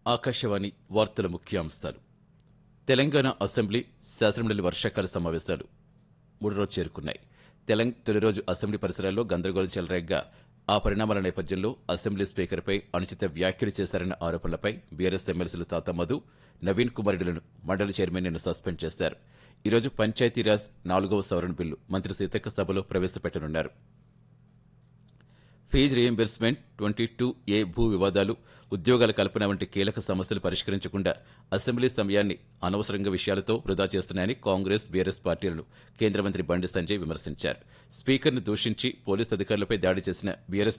ఆకాశవాణి వార్తల ముఖ్యాంశాలు తెలంగాణ అసెంబ్లీ శాసనమండలి వర్షాకాల సమావేశాలు మూడు రోజు చేరుకున్నాయి తెలంగ తొలి రోజు అసెంబ్లీ పరిసరాల్లో గందరగోళం చెలరేగ్గా ఆ పరిణామాల నేపథ్యంలో అసెంబ్లీ స్పీకర్పై అనుచిత వ్యాఖ్యలు చేశారన్న ఆరోపణలపై బీఆర్ఎస్ ఎమ్మెల్సీలు తాత మధు నవీన్ కుమార్ రెడ్డిలను మండలి చైర్మన్ నిన్న సస్పెండ్ చేశారు ఈరోజు పంచాయతీరాజ్ నాలుగవ సవరణ బిల్లు మంత్రి సీతక్క సభలో ప్రవేశపెట్టనున్నారు fee reimbursement twenty two A భూ వివాదాలు ఉద్యోగాల కల్పన వంటి కీలక సమస్యలు పరిష్కరించకుండా అసెంబ్లీ సమయాన్ని అనవసరంగా విషయాలతో వృధా చేస్తున్నాయని కాంగ్రెస్ బీఆర్ఎస్ పార్టీలను కేంద్ర మంత్రి బండి సంజయ్ విమర్శించారు స్పీకర్ను దూషించి పోలీసు అధికారులపై దాడి చేసిన బీఆర్ఎస్